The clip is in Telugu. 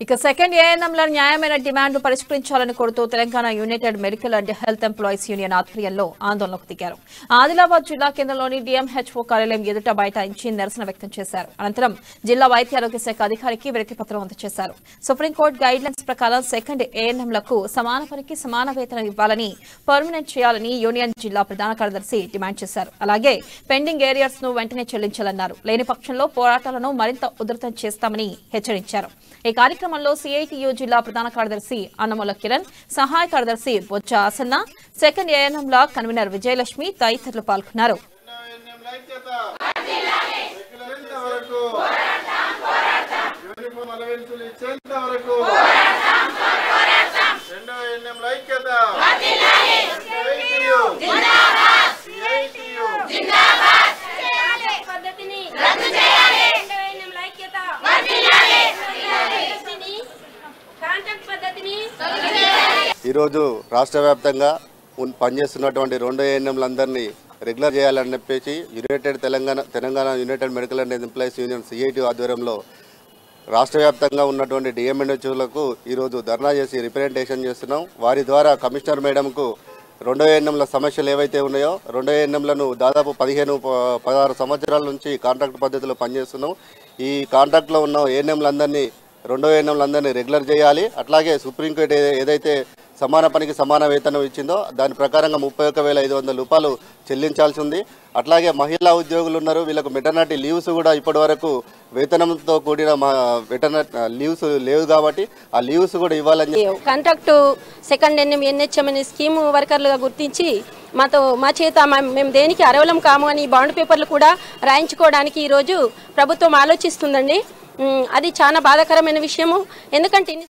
ఇక సెకండ్ ఏఎన్ఎంల న్యాయమైన డిమాండ్లు పరిష్కరించాలని కోరుతూ Telangana United Medical and Health Employees Union ఆధ్వర్యంలో ఆందోళనకు దిగారు ఆదిలాబాద్ జిల్లా కేంద్రంలోని డిఎంహెచ్ఓ కార్యాలయం ఎదుట బైఠాయించి నిరసన వ్యక్తం చేశారు అనంతరం జిల్లా వైద్య ఆరోగ్య శాఖ అధికారికి వినతి పత్రం అందజేశారు సుప్రీంకోర్టు గైడ్ లైన్స్ ప్రకారం సెకండ్ ఏఎన్ఎంలకు సమాన పనికి సమాన వేతనం ఇవ్వాలని పర్మనెంట్ చేయాలని యూనియన్ జిల్లా ప్రధాన కార్యదర్శి డిమాండ్ చేశారు అలాగే పెండింగ్ ఏరియర్స్ ను వెంటనే చెల్లించాలన్నారు లేని పక్షంలో పోరాటాలను మరింత ఉధృతం చేస్తామని హెచ్చరించారు ఈ కార్యక్రమంలో సిఐటియు జిల్లా ప్రధాన కార్యదర్శి అన్నమూల కిరణ్ సహాయ కార్యదర్శి బొజ్జ ఆసన్న సెకండ్ ఏఎన్ఎంల కన్వీనర్ విజయలక్ష్మి తదితరులు పాల్గొన్నారు రెగ్యులర్ వరకు యూనిఫామ్ అలవెన్సులు ఇచ్చేంత వరకు రెండవ ఎన్ఎం ఐక్యత CITU. CITU. పద్ధతిని రద్దు చేయాలి రెండవ ఎన్నికల ఐక్యత పద్ధతిని కాంట్రాక్ట్ పద్ధతిని ఈరోజు రాష్ట్ర వ్యాప్తంగా ఉన్- పనిచేస్తున్నటువంటి రెండు ఏఎన్ఎంలందరినీ రెగ్యులర్ చేయాలని చెప్పేసి United Telangana Telangana United Medical and Employees Union CIT ఆధ్వర్యంలో రాష్ట్ర వ్యాప్తంగా ఉన్నటువంటి డిఎంఎన్హెచ్లకు ఈరోజు ధర్నా చేసి రిప్రజెంటేషన్ చేస్తున్నాం వారి ద్వారా కమిషనర్ మేడంకు రెండో ఎన్ఎంల సమస్యలు ఏవైతే ఉన్నాయో రెండో ఎన్ఎంలను దాదాపు పదిహేను ప- పదహారు సంవత్సరాల నుంచి కాంట్రాక్ట్ పద్ధతిలో పనిచేస్తున్నాం ఈ కాంట్రాక్ట్లో ఉన్న ఏఎన్ఎంలందరినీ రెండో ఎన్ఎంలందరినీ రెగ్యులర్ చేయాలి అట్లాగే సుప్రీంకోర్టు ఏ- ఏదైతే సమాన పనికి సమాన వేతనం ఇచ్చిందో దాని ప్రకారంగా ముప్పై ఒక్క వేల ఐదు వందల రూపాయలు చెల్లించాల్సి ఉంది అట్లాగే మహిళా ఉద్యోగులు ఉన్నారు వీళ్ళకు మెటర్నిటీ లీవ్స్ కూడా ఇప్పటి వరకు వేతనంతో కూడిన మా వెటర్నరీ లీవ్స్ లేవు కాబట్టి ఆ లీవ్స్ కూడా ఇవ్వాలని కాంట్రాక్టు సెకండ్ ఎన్ఎం ఎన్హెచ్ఎం అనే స్కీము వర్కర్లుగా గుర్తించి మాతో మా చేత మా- మేము దేనికి అరవలం కాము అని బాండ్ పేపర్లు కూడా రాయించుకోవడానికి ఈరోజు ప్రభుత్వం ఆలోచిస్తుందండి ఉమ్, అది చాలా బాధాకరమైన విషయము ఎందుకంటే ఇన్ని